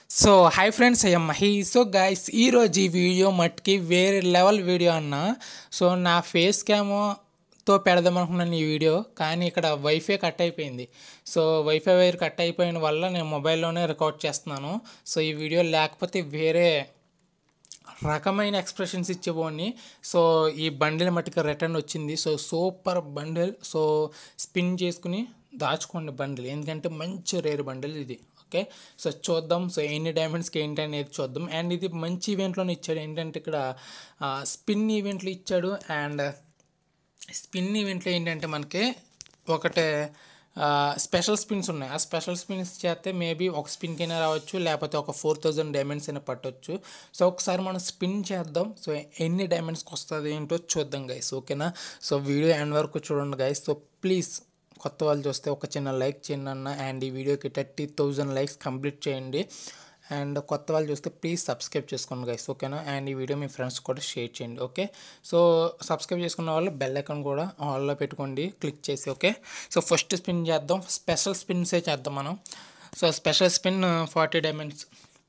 so hi friends I'm Mahi so guys ఈరోజు ఈ video మట్టికి వేరే లెవెల్ వీడియో అన్న సో నా ఫేస్ క్యామ్తో పెడదాం అనుకున్నాను ఈ వీడియో కానీ ఇక్కడ వైఫై కట్ అయిపోయింది సో వైఫై వైర్ కట్ అయిపోయిన వల్ల నేను మొబైల్లోనే రికార్డ్ చేస్తున్నాను సో ఈ వీడియో లేకపోతే వేరే రకమైన ఎక్స్ప్రెషన్స్ ఇచ్చేవాడిని సో ఈ బండిల్ మట్టుకు రిటర్న్ వచ్చింది so super bundle so spin చేసుకుని దాచుకోండి బండిల్ ఎందుకంటే మంచి రేర్ బండిల్ ఇది ఓకే సో చూద్దాం సో ఎన్ని డైమండ్స్కి ఏంటి అనేది చూద్దాం అండ్ ఇది మంచి ఈవెంట్లోనే ఇచ్చాడు ఏంటంటే ఇక్కడ స్పిన్ ఈవెంట్లు ఇచ్చాడు అండ్ స్పిన్ ఈవెంట్లో ఏంటంటే మనకి ఒకటే స్పెషల్ స్పిన్స్ ఉన్నాయి ఆ స్పెషల్ స్పిన్స్ చేస్తే మేబీ ఒక స్పిన్కైనా రావచ్చు లేకపోతే ఒక ఫోర్ థౌజండ్ డైమండ్స్ అయినా పట్టవచ్చు సో ఒకసారి మనం స్పిన్ చేద్దాం సో ఎన్ని డైమండ్స్కి వస్తుంది ఏంటో చూద్దాం గైస్ ఓకేనా సో వీడియో ఎండ్ వరకు చూడండి గైస్ సో ప్లీజ్ కొత్త వాళ్ళు చూస్తే ఒక చిన్న లైక్ చేయండి అన్న అండ్ ఈ వీడియోకి థర్టీ థౌజండ్ లైక్స్ కంప్లీట్ చేయండి అండ్ కొత్త వాళ్ళు చూస్తే ప్లీజ్ సబ్స్క్రైబ్ చేసుకోండి గైస్ ఓకేనా అండ్ ఈ వీడియో మీ ఫ్రెండ్స్ కూడా షేర్ చేయండి ఓకే సో సబ్స్క్రైబ్ చేసుకున్న వాళ్ళు బెల్ ఐకాన్ కూడా ఆల్లో పెట్టుకోండి క్లిక్ చేసి ఓకే సో ఫస్ట్ స్పిన్ చేద్దాం స్పెషల్ స్పిన్సే చేద్దాం మనం so special spin forty diamonds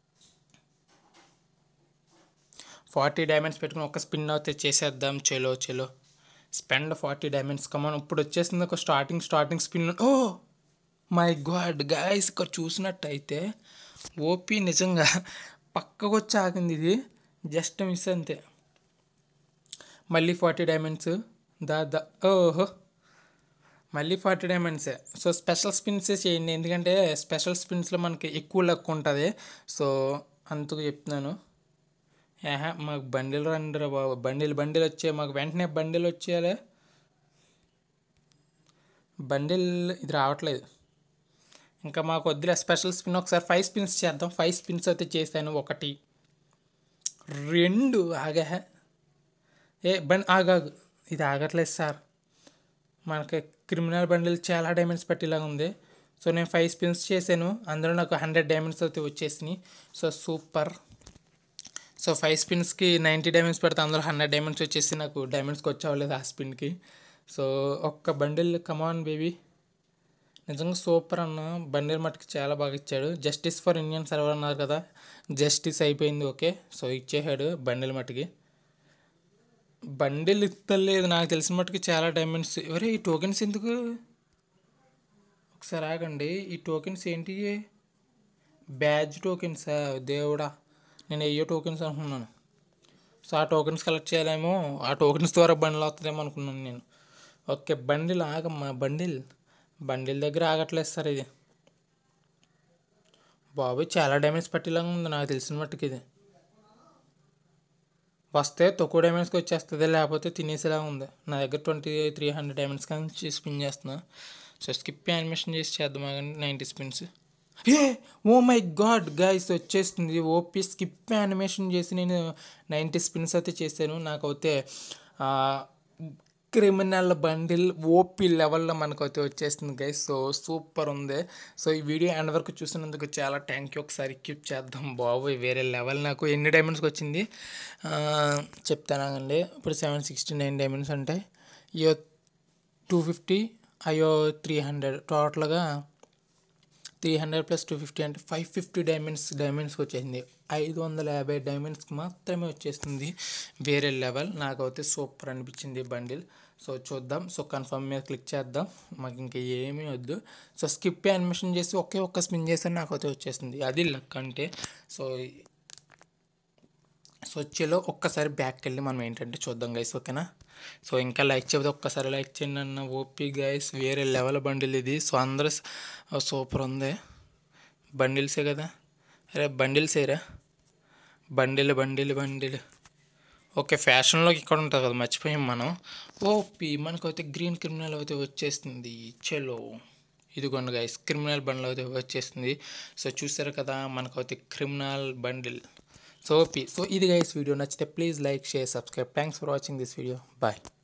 forty diamonds పెట్టుకుని ఒక స్పిన్ అయితే చేసేద్దాం చెలో చెలో స్పెండ్ ఫార్టీ డైమండ్స్ కమాన్ ఇప్పుడు వచ్చేసింది ఒక starting starting spin oh my god guys ఇక్కడ చూసినట్టయితే ఓపీ నిజంగా పక్కకు వచ్చి ఆగింది ఇది జస్ట్ మిస్ అంతే మళ్ళీ ఫార్టీ డైమండ్స్ దా దా ఓహో మళ్ళీ ఫార్టీ డైమండ్సే సో స్పెషల్ స్పిన్సే చేయండి ఎందుకంటే స్పెషల్ స్పిన్స్లో మనకి ఎక్కువ లక్ ఉంటుంది సో అందుకు చెప్తున్నాను ఏహా మాకు బండిలు రండి రా బాబు బండిలు బండిలు వచ్చే మాకు వెంటనే బండిలు వచ్చేయాలి బండిల్ ఇది రావట్లేదు ఇంకా మాకు వద్దులే స్పెషల్ స్పిన్ ఒకసారి ఫైవ్ స్పిన్స్ చేద్దాం ఫైవ్ స్పిన్స్ అయితే చేశాను ఒకటి రెండు ఆగా ఏ బండి ఆగాగు ఇది ఆగట్లేదు సార్ మనకి క్రిమినల్ బండిల్ చాలా డైమండ్స్ పట్టేలాగా ఉంది సో నేను ఫైవ్ స్పిన్స్ చేశాను అందులో నాకు హండ్రెడ్ డైమండ్స్ అయితే వచ్చేసినాయి సో సూపర్ సో ఫైవ్ స్పిన్స్కి నైంటీ డైమండ్స్ పెడితే అందులో హండ్రెడ్ డైమండ్స్ వచ్చేసి నాకు డైమండ్స్కి వచ్చేవాలేదు ఆ స్పిన్కి సో ఒక్క బండిల్ కమాన్ బేబీ నిజంగా సూపర్ అన్న బండిల్ మట్టుకు చాలా బాగా ఇచ్చాడు జస్టిస్ ఫర్ ఇండియన్ సర్వర్ అన్నారు కదా జస్టిస్ అయిపోయింది ఓకే సో ఇచ్చేసాడు బండిల్ మట్టుకి బండిల్ ఇస్తలేదు నాకు తెలిసిన మట్టుకు చాలా డైమండ్స్ ఎవరే ఈ టోకెన్స్ ఎందుకు ఒకసారి ఆగండి ఈ టోకెన్స్ ఏంటి బ్యాడ్జ్ టోకెన్సా దేవుడా నేను అయ్యో టోకెన్స్ అనుకున్నాను సో ఆ టోకెన్స్ కలెక్ట్ చేయాలేమో ఆ టోకెన్స్ ద్వారా బండిల్ వస్తుందేమో అనుకున్నాను నేను ఓకే బండిల్ ఆగమ్మా బండిల్ బండిల్ దగ్గర ఆగట్లేదు సార్ ఇది బాబు చాలా డ్యామేజ్ పట్టేలాగా ఉంది నాకు తెలిసిన మట్టుకు ఇది వస్తే తక్కువ డ్యామేజ్కి వచ్చేస్తుంది లేకపోతే తినేసేలా ఉంది నా దగ్గర ట్వంటీ త్రీ హండ్రెడ్ డ్యామేజ్ కానీ స్పిన్ చేస్తున్నా సో స్కిప్ యానిమేషన్ చేసి చేద్దాం కానీ నైంటీ స్పిన్స్ ఏ ఓ మై గాడ్ గైస్ వచ్చేస్తుంది ఓపీ స్కిప్ యానిమేషన్ చేసి నేను నైంటీ స్పిన్స్ అయితే చేశాను నాకైతే క్రిమినల్ బండిల్ ఓపీ లెవెల్లో మనకైతే వచ్చేస్తుంది గైస్ సో సూపర్ ఉంది సో ఈ వీడియో ఎండ్ వరకు చూసినందుకు చాలా థ్యాంక్ యూ ఒకసారి క్యూప్ చేద్దాం బాబోయ్ వేరే లెవెల్ నాకు ఎన్ని డైమండ్స్కి వచ్చింది చెప్తానండి ఇప్పుడు సెవెన్ సిక్స్టీ నైన్ డైమండ్స్ అంటే అయ్యో టూ ఫిఫ్టీ అయ్యో త్రీ హండ్రెడ్ టోటల్గా three hundred plus two fifty అంటే ఫైవ్ ఫిఫ్టీ డైమండ్స్ డైమండ్స్కి వచ్చేసింది ఐదు వందల యాభై డైమండ్స్కి మాత్రమే వచ్చేస్తుంది వేరే లెవెల్ నాకైతే సూపర్ అనిపించింది బండిల్ సో చూద్దాం సో కన్ఫర్మ్ మీద క్లిక్ చేద్దాం మాకు ఇంకా ఏమీ వద్దు సో స్కిప్ యానిమేషన్ చేసి ఒకే ఒక్క స్పిన్ చేస్తే నాకైతే వచ్చేస్తుంది అది లక్ అంటే సో సో వచ్చేలో ఒక్కసారి బ్యాక్కి వెళ్ళి మనం ఏంటంటే చూద్దాం గైస్ ఓకేనా సో ఇంకా లైక్ చెబితే ఒక్కసారి లైక్ చేయండి అన్న ఓపీ గైస్ వేరే లెవెల్ బండిల్ ఇది సో అందరూ సూపర్ ఉంది బండిల్సే కదా అరే బండిల్సేరా బండిల్ బండిల్ బండిల్ ఓకే ఫ్యాషన్లోకి ఇక్కడ ఉంటుంది కదా మర్చిపోయాం మనం ఓపీ మనకైతే గ్రీన్ క్రిమినల్ అయితే వచ్చేస్తుంది చలో ఇదిగోండి గైస్ క్రిమినల్ బండిల్ అయితే వచ్చేస్తుంది సో చూసారు కదా మనకైతే criminal bundle so OP so ఇది గైస్ వీడియో నచ్చితే please like share subscribe thanks for watching this video bye